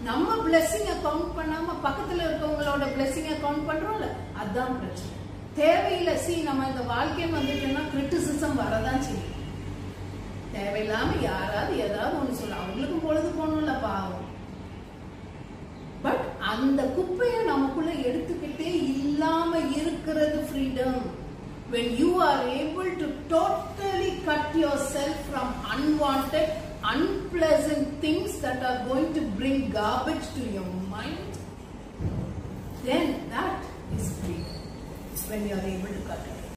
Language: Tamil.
நம்ம பிளெஸிங்க கவுண்ட் பண்ணாம பக்கத்துல இருக்கவங்களோட பிளெஸிங்க கவுண்ட் பண்றோம்ல அதான் பிரச்சனை தேவையில்லை சி நம்ம இந்த வாழ்க்கைன்னு வந்துட்டோம்னா கிரிட்டிசிசம் வரதான் செய்யும் தேவையில்லாம யாராவது ஏதாவது ஒண்ணு சொல்ல அவங்களுக்கும் பொழுது போகணும்ல பாவம் பட் அந்த குப்பையை நமக்குள்ள எடுத்துக்கிட்டே இல்லாம இருக்கிறது freedom when you are able to totally cut yourself from unwanted unpleasant things that are going to bring garbage to your mind then that is freedom when you are able to cut it